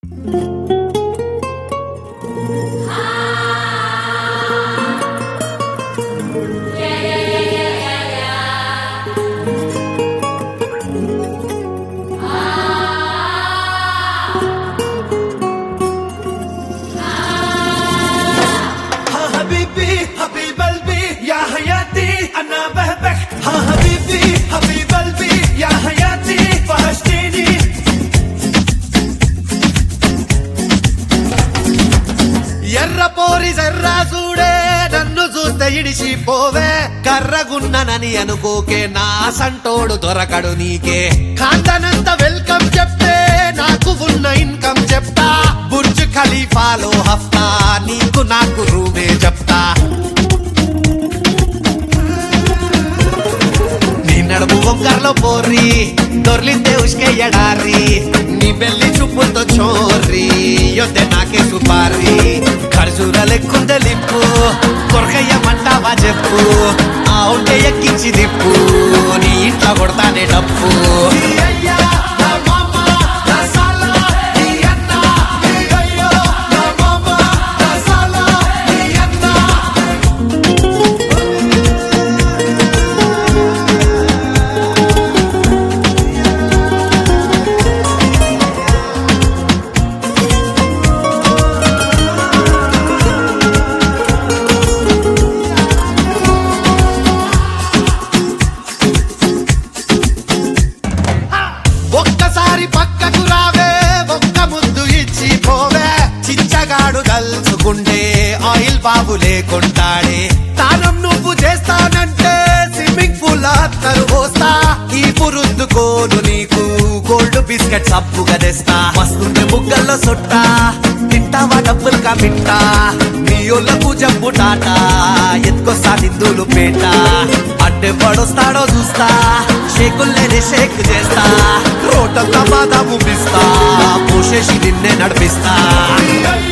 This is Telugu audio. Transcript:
ها حبيبي حبيب قلبي يا حياتي انا بحبك ها حبيبي حبيب قلبي يا حياتي وحشتيني ఎర్ర పోరి జర్రా చూడే నన్ను చూస్తే ఇడిచిపోవే కర్రగున్ననని అనుకోకే నా సంటోడు దొరకడు నీకే కాంతనంత వెల్కమ్ చెప్తే నాకు ఉన్న ఇన్కమ్ చెప్తా బుర్జ్ ఖలీఫాలో హఫ్తా నీకు నాకు రూమే చెప్తా నీ నడుము వంకర్లో పోర్రి దొర్లిందే ఉష్కే ఎడారి నీ బెల్లి చూపులతో చోర్రి యొద్దే నాకే సుపారి ఖర్జూర లెక్కుందే లిప్పు కొరకయ్యమంటావా చెప్పు ఆ ఉంటే ఎక్కించి దిప్పు నీ ఇంట్లో కొడతానే డప్పు ఒక్కసారి పక్కకు రావే ఒక్క ముద్దు ఇచ్చి పోవే చిచ్చగాడు కలుసుకుంటే ఆయిల్ బాబు లేకుంటాడే తానం నువ్వు చేస్తానంటే స్విమ్మింగ్ పూల్ అత్తరు పోస్తా ఈ పురుద్దుకోను నీకు గోల్డ్ బిస్కెట్స్ అప్పుగా తెస్తా వస్తుంటే బుగ్గల్లో సొట్టా తింటావా డబ్బులు కమిట్టా నీ ఒళ్ళకు జబ్బు టాటా ఎత్తుకొస్తా నిందులు పేట అడ్డే పడొస్తాడో చూస్తా షేకుల్లేనే షేక్ చేస్తా రోటంతా బాదాము పిస్తా పోషేసి నిన్నే నడిపిస్తా